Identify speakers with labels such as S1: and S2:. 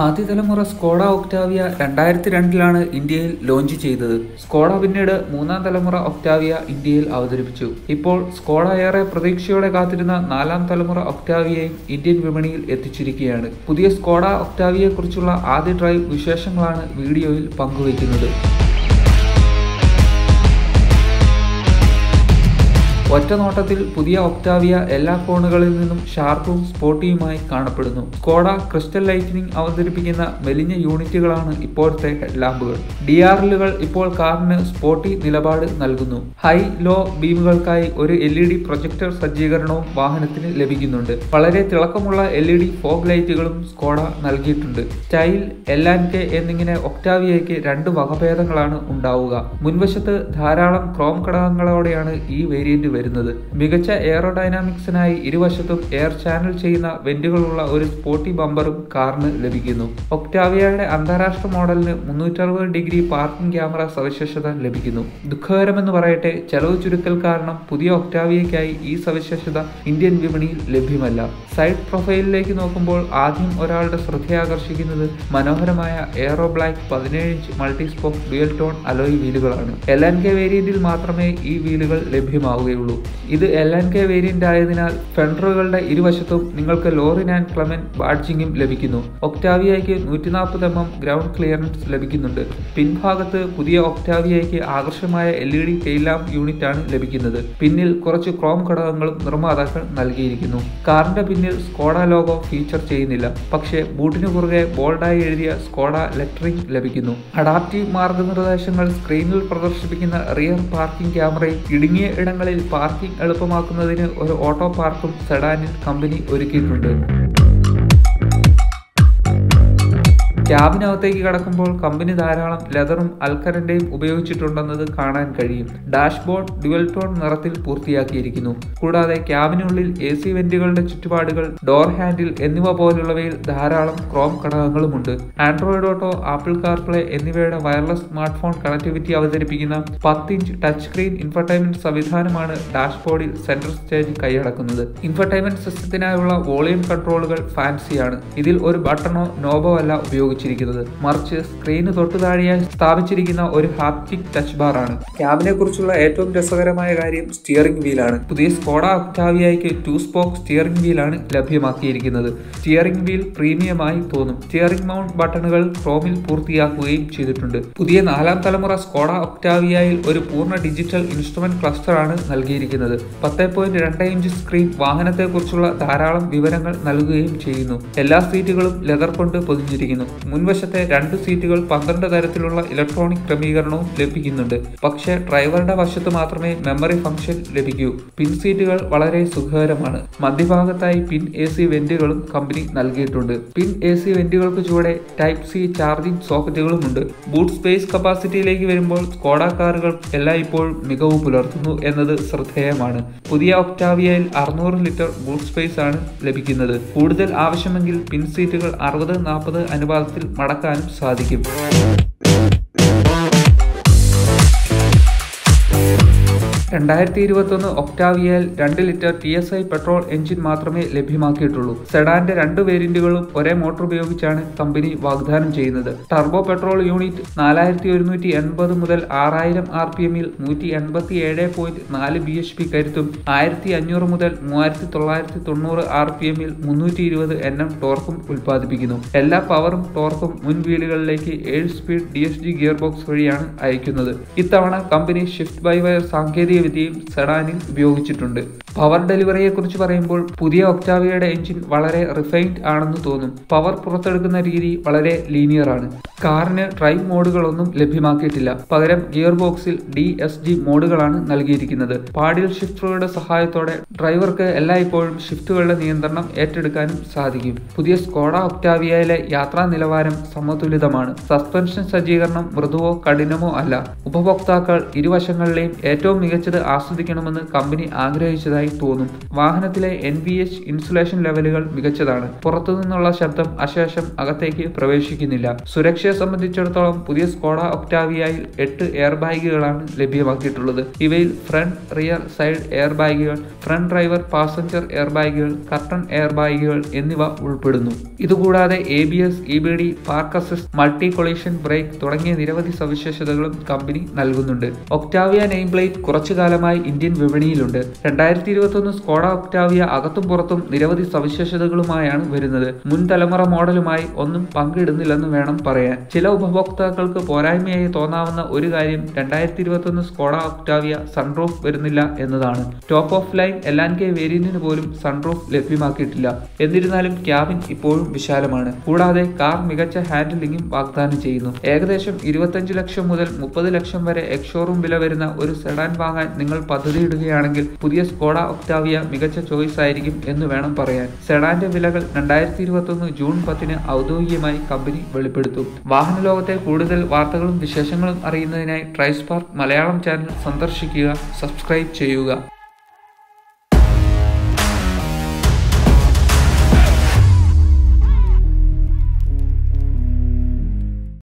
S1: ആദ്യ തലമുറ Skoda Octavia രണ്ടായിരത്തി രണ്ടിലാണ് ഇന്ത്യയിൽ ലോഞ്ച് ചെയ്തത് സ്കോഡ പിന്നീട് മൂന്നാം തലമുറ ഒക്ടാവിയ ഇന്ത്യയിൽ അവതരിപ്പിച്ചു ഇപ്പോൾ സ്കോഡ ഏറെ പ്രതീക്ഷയോടെ കാത്തിരുന്ന നാലാം തലമുറ ഒക്ടാവിയയും ഇന്ത്യൻ വിപണിയിൽ എത്തിച്ചിരിക്കുകയാണ് പുതിയ സ്കോഡ ഒക്ടാവിയെക്കുറിച്ചുള്ള ആദ്യ ഡ്രൈവ് വിശേഷങ്ങളാണ് വീഡിയോയിൽ പങ്കുവയ്ക്കുന്നത് ഒറ്റ നോട്ടത്തിൽ പുതിയ ഒക്ടാവിയ എല്ലാ കോണുകളിൽ നിന്നും ഷാർപ്പും സ്പോട്ടിയുമായി കാണപ്പെടുന്നു സ്കോഡ ക്രിസ്റ്റൽ ലൈറ്റിനിങ് അവതരിപ്പിക്കുന്ന മെലിഞ്ഞ യൂണിറ്റുകളാണ് ഇപ്പോഴത്തെ ഹെഡ്ലാമ്പുകൾ ഡി ആർ എല്ലുകൾ ഇപ്പോൾ കാറിന് സ്പോട്ടി നിലപാട് നൽകുന്നു ഹൈ ലോ ബീമുകൾക്കായി ഒരു എൽ ഇ ഡി പ്രൊജക്ടർ സജ്ജീകരണവും വാഹനത്തിന് ലഭിക്കുന്നുണ്ട് വളരെ തിളക്കമുള്ള എൽ ഇ ഡി ഫോഗ് ലൈറ്റുകളും സ്കോഡ നൽകിയിട്ടുണ്ട് സ്റ്റൈൽ എൽ ആൻഡ് കെ എന്നിങ്ങനെ ഒക്ടാവിയയ്ക്ക് രണ്ട് വകഭേദങ്ങളാണ് ഉണ്ടാവുക മുൻവശത്ത് ധാരാളം ക്രോം ഘടകങ്ങളോടെയാണ് ഈ വേരിയന്റ് വരുന്നത് മികച്ച എയറോഡൈനാമിക്സിനായി ഇരുവശത്തും എയർ ചാനൽ ചെയ്യുന്ന വെന്റുകളുള്ള ഒരു സ്പോർട്ടി ബമ്പറും കാറിന് ലഭിക്കുന്നു ഒക്ടാവിയയുടെ അന്താരാഷ്ട്ര മോഡലിന് മുന്നൂറ്ററുപത് ഡിഗ്രി പാർക്കിംഗ് ക്യാമറ സവിശേഷത ലഭിക്കുന്നു ദുഃഖകരമെന്ന് പറയട്ടെ ചെലവ് ചുരുക്കൽ കാരണം പുതിയ ഒക്ടാവിയയ്ക്കായി ഈ സവിശേഷത ഇന്ത്യൻ വിപണിയിൽ ലഭ്യമല്ല സൈഡ് പ്രൊഫൈലിലേക്ക് നോക്കുമ്പോൾ ആദ്യം ഒരാളുടെ ശ്രദ്ധയാകർഷിക്കുന്നത് മനോഹരമായ എയറോ ബ്ലാക്ക് പതിനേഴ് inch multi spoke dual tone alloy വീലുകളാണ് എൽ എൻ കെ വേരിയന്റിൽ മാത്രമേ ഈ വീലുകൾ ലഭ്യമാവുകയുള്ളൂ ഇത് എൽ എൻ കെ വേരിയന്റ് ആയതിനാൽ ഫെൻഡറുകളുടെ ഇരുവശത്തും നിങ്ങൾക്ക് ലോറിൻ ആൻഡ് ക്ലമൻ ബാഡ്ജിങ്ങും ലഭിക്കുന്നു ഒക്ടാവിയയ്ക്ക് നൂറ്റി നാൽപ്പത് എം എം ഗ്രൗണ്ട് ക്ലിയറൻസ് ലഭിക്കുന്നുണ്ട് പിൻഭാഗത്ത് പുതിയ ഒക്ടാവിയയ്ക്ക് ആകർഷമായ L E D tail lamp unit ആണ് ലഭിക്കുന്നത് പിന്നിൽ കുറച്ച് ക്രോം ഘടകങ്ങളും നിർമ്മാതാക്കൾ നൽകിയിരിക്കുന്നു കാറിന്റെ പിന്നിൽ സ്കോഡ ലോഗോ ഫീച്ചർ ചെയ്യുന്നില്ല പക്ഷേ ബൂട്ടിന് കുറുകെ ബോൾഡായി എഴുതിയ സ്കോഡ ലെറ്ററിംഗ് ലഭിക്കുന്നു അഡാപ്റ്റീവ് മാർഗനിർദ്ദേശങ്ങൾ സ്ക്രീനിൽ പ്രദർശിപ്പിക്കുന്ന റിയർ പാർക്കിംഗ് ക്യാമറയും ഇടുങ്ങിയ ഇടങ്ങളിൽ പാർക്കിംഗ് എളുപ്പമാക്കുന്നതിന് ഒരു ഓട്ടോ പാർക്കും സെഡാനിൽ കമ്പനി ഒരുക്കിയിട്ടുണ്ട് ക്യാബിനകത്തേക്ക് കടക്കുമ്പോൾ കമ്പനി ധാരാളം ലെതറും അൽക്കരന്റെയും ഉപയോഗിച്ചിട്ടുണ്ടെന്നത് കാണാൻ കഴിയും ഡാഷ്ബോർഡ് ഡ്യുവൽ ടോൺ നിറത്തിൽ പൂർത്തിയാക്കിയിരിക്കുന്നു കൂടാതെ ക്യാബിനുള്ളിൽ എ സി വെന്റുകളുടെ ചുറ്റുപാടുകൾ ഡോർ ഹാൻഡിൽ എന്നിവ പോലുള്ളവയിൽ ധാരാളം ക്രോം ഘടകങ്ങളുമുണ്ട് ആൻഡ്രോയിഡ് ഓട്ടോ ആപ്പിൾ കാർപ്ലേ എന്നിവയുടെ വയർലെസ് സ്മാർട്ട് ഫോൺ കണക്ടിവിറ്റി അവതരിപ്പിക്കുന്ന പത്ത് ഇഞ്ച് ടച്ച് സ്ക്രീൻ ഇൻഫർടൈൻമെന്റ് സംവിധാനമാണ് ഡാഷ്ബോർഡിൽ സെൻട്രൽ സ്റ്റേജ് കൈയടക്കുന്നത് ഇൻഫർടൈൻമെന്റ് സിസ്റ്റത്തിനായുള്ള വോളിയം കൺട്രോളുകൾ ഫാൻസിയാണ് ഇതിൽ ഒരു ബട്ടണോ നോബോ അല്ല ഉപയോഗിച്ചത് ഉപയോഗിച്ചിരിക്കുന്നത് മറിച്ച് സ്ക്രീന് തൊട്ടു താഴെയായി സ്ഥാപിച്ചിരിക്കുന്ന ഒരു ഹാപ്റ്റിക് ടച്ച് ബാർ ആണ് ക്യാബിനെ കുറിച്ചുള്ള ഏറ്റവും രസകരമായ കാര്യം സ്റ്റിയറിംഗ് വീലാണ് പുതിയ സ്കോഡ ഒക്ടാവിയയ്ക്ക് ടു സ്പോക്ക് സ്റ്റിയറിംഗ് വീലാണ് ലഭ്യമാക്കിയിരിക്കുന്നത് സ്റ്റിയറിംഗ് വീൽ പ്രീമിയമായി തോന്നും സ്റ്റിയറിംഗ് മൗണ്ട് ബട്ടണുകൾ ക്രോമിൽ പൂർത്തിയാക്കുകയും ചെയ്തിട്ടുണ്ട് പുതിയ നാലാം തലമുറ സ്കോഡ ഒക്ടാവിയയിൽ ഒരു പൂർണ്ണ ഡിജിറ്റൽ ഇൻസ്ട്രുമെന്റ് ക്ലസ്റ്റർ ആണ് നൽകിയിരിക്കുന്നത് പത്ത് പോയിന്റ് രണ്ട് ഇഞ്ച് സ്ക്രീൻ വാഹനത്തെക്കുറിച്ചുള്ള ധാരാളം വിവരങ്ങൾ നൽകുകയും ചെയ്യുന്നു എല്ലാ സീറ്റുകളും ലെതർ കൊണ്ട് പൊതിഞ്ഞിരിക്കുന്നു മുൻവശത്തെ രണ്ട് സീറ്റുകൾ പന്ത്രണ്ട് തരത്തിലുള്ള ഇലക്ട്രോണിക് ക്രമീകരണവും ലഭിക്കുന്നുണ്ട് പക്ഷേ ഡ്രൈവറുടെ വശത്ത് മാത്രമേ മെമ്മറി ഫംഗ്ഷൻ ലഭിക്കൂ പിൻ സീറ്റുകൾ വളരെ സുഖകരമാണ് മധ്യഭാഗത്തായി പിൻ എ സി വെന്റുകളും കമ്പനി നൽകിയിട്ടുണ്ട് പിൻ എ സി വെന്റുകൾക്ക് ചുവടെ ടൈപ്പ് സി ചാർജിംഗ് സോക്കറ്റുകളുമുണ്ട് ബൂട്ട് സ്പേസ് കപ്പാസിറ്റിയിലേക്ക് വരുമ്പോൾ സ്കോഡ കാറുകൾ എല്ലായ്പ്പോഴും മികവ് പുലർത്തുന്നു എന്നത് ശ്രദ്ധേയമാണ് പുതിയ ഒക്ടാവിയയിൽ അറുന്നൂറ് ലിറ്റർ ബൂട്ട് സ്പേസ് ആണ് ലഭിക്കുന്നത് കൂടുതൽ ആവശ്യമെങ്കിൽ പിൻ സീറ്റുകൾ അറുപത് നാൽപ്പത് അനുപാതത്തിൽ മടക്കാനും സാധിക്കും രണ്ടായിരത്തി ഇരുപത്തൊന്ന് ഒക്ടാവിയയിൽ രണ്ട് litre T S I petrol engine മാത്രമേ ലഭ്യമാക്കിയിട്ടുള്ളൂ സെഡാന്റെ രണ്ട് വേരിയന്റുകളും ഒരേ മോട്ടോർ ഉപയോഗിച്ചാണ് കമ്പനി വാഗ്ദാനം ചെയ്യുന്നത് ടർബോ പെട്രോൾ യൂണിറ്റ് നാലായിരത്തി ഒരുന്നൂറ്റി എൺപത് മുതൽ ആറായിരം ആർ പി എമ്മിൽ നൂറ്റി എൺപത്തി ഏഴ് പോയിന്റ് നാല് ബി എച്ച് പി കരുത്തും ആയിരത്തി അഞ്ഞൂറ് മുതൽ മൂവായിരത്തി തൊള്ളായിരത്തി തൊണ്ണൂറ് ആർ പി എമ്മിൽ മുന്നൂറ്റി ഇരുപത് എൻ എം ടോർക്കും ഉൽപ്പാദിപ്പിക്കുന്നു എല്ലാ പവറും ടോർക്കും മുൻ വീലുകളിലേക്ക് ഏഴ് speed D S G gearbox വഴിയാണ് അയക്കുന്നത് ഇത്തവണ കമ്പനി ഷിഫ്റ്റ് ബൈ വയർ സാങ്കേതിക വിദ്യയും സെഡാനിൽ ഉപയോഗിച്ചിട്ടുണ്ട് പവർ ഡെലിവറിയെ കുറിച്ച് പറയുമ്പോൾ പുതിയ ഒക്ടാവിയയുടെ എഞ്ചിൻ വളരെ റിഫൈൻഡ് ആണെന്ന് തോന്നും പവർ പുറത്തെടുക്കുന്ന രീതി വളരെ ലീനിയർ ആണ് കാറിന് ഡ്രൈവ് മോഡുകളൊന്നും ലഭ്യമാക്കിയിട്ടില്ല പകരം ഗിയർ ബോക്സിൽ ഡി എസ് ജി മോഡുകളാണ് നൽകിയിരിക്കുന്നത് പാഡിൽ ഷിഫ്റ്ററുകളുടെ സഹായത്തോടെ ഡ്രൈവർക്ക് എല്ലായ്പ്പോഴും ഷിഫ്റ്റുകളുടെ നിയന്ത്രണം ഏറ്റെടുക്കാനും സാധിക്കും പുതിയ സ്കോഡ ഒക്ടാവിയയിലെ യാത്രാ നിലവാരം സമതുലിതമാണ് സസ്പെൻഷൻ സജ്ജീകരണം മൃദുവോ കഠിനമോ അല്ല ഉപഭോക്താക്കൾ ഇരുവശങ്ങളിലെയും ഏറ്റവും മികച്ചത് ആസ്വദിക്കണമെന്ന് കമ്പനി ആഗ്രഹിച്ചതായി ഉള്ളതായി തോന്നും വാഹനത്തിലെ എൻ വി എച്ച് ഇൻസുലേഷൻ ലെവലുകൾ മികച്ചതാണ് പുറത്തുനിന്നുള്ള ശബ്ദം അശേഷം അകത്തേക്ക് പ്രവേശിക്കുന്നില്ല സുരക്ഷയെ സംബന്ധിച്ചിടത്തോളം പുതിയ സ്കോഡ ഒക്ടാവിയയിൽ എട്ട് എയർ ബാഗുകളാണ് ലഭ്യമാക്കിയിട്ടുള്ളത് ഇവയിൽ ഫ്രണ്ട് റിയർ സൈഡ് എയർ ബാഗുകൾ ഫ്രണ്ട് ഡ്രൈവർ പാസഞ്ചർ എയർ ബാഗുകൾ കർട്ടൺ എയർ ബാഗുകൾ എന്നിവ ഉൾപ്പെടുന്നു ഇതുകൂടാതെ A B S E B D park assist multi collision brake തുടങ്ങിയ നിരവധി സവിശേഷതകളും കമ്പനി നൽകുന്നുണ്ട് ഒക്ടാവിയ നെയിം പ്ലേറ്റ് കുറച്ചു കാലമായി ഇന്ത്യൻ വിപണിയിലുണ്ട് രണ്ടായിരത്തി ഇരുപത്തൊന്ന് സ്കോഡ ഒക്ടാവിയ അകത്തും പുറത്തും നിരവധി സവിശേഷതകളുമായാണ് വരുന്നത് മുൻ തലമുറ മോഡലുമായി ഒന്നും പങ്കിടുന്നില്ലെന്ന് വേണം പറയാൻ ചില ഉപഭോക്താക്കൾക്ക് പോരായ്മയായി തോന്നാവുന്ന ഒരു കാര്യം രണ്ടായിരത്തി ഇരുപത്തൊന്ന് സ്കോഡ ഒക്ടാവിയ സൺറൂഫ് വരുന്നില്ല എന്നതാണ് top of line L and K വേരിയന്റിന് പോലും സൺറൂഫ് ലഭ്യമാക്കിയിട്ടില്ല എന്നിരുന്നാലും ക്യാബിൻ ഇപ്പോഴും വിശാലമാണ് കൂടാതെ കാർ മികച്ച ഹാൻഡിലിംഗും വാഗ്ദാനം ചെയ്യുന്നു ഏകദേശം ഇരുപത്തഞ്ച് ലക്ഷം മുതൽ മുപ്പത് ലക്ഷം വരെ എക്സ്ഷോറൂം വില വരുന്ന ഒരു സെഡാൻ വാങ്ങാൻ നിങ്ങൾ പദ്ധതിയിടുകയാണെങ്കിൽ പുതിയ സ്കോഡ ഒക്ടാവിയ മികച്ച ചോയ്സ് ആയിരിക്കും എന്ന് വേണം പറയാൻ സെഡാന്റെ വിലകൾ രണ്ടായിരത്തി ഇരുപത്തൊന്ന് ജൂൺ പത്തിന് ഔദ്യോഗികമായി കമ്പനി വെളിപ്പെടുത്തും വാഹന ലോകത്തെ കൂടുതൽ വാർത്തകളും വിശേഷങ്ങളും അറിയുന്നതിനായി ട്രൈസ്പാർക്ക് മലയാളം ചാനൽ സന്ദർശിക്കുക സബ്സ്ക്രൈബ് ചെയ്യുക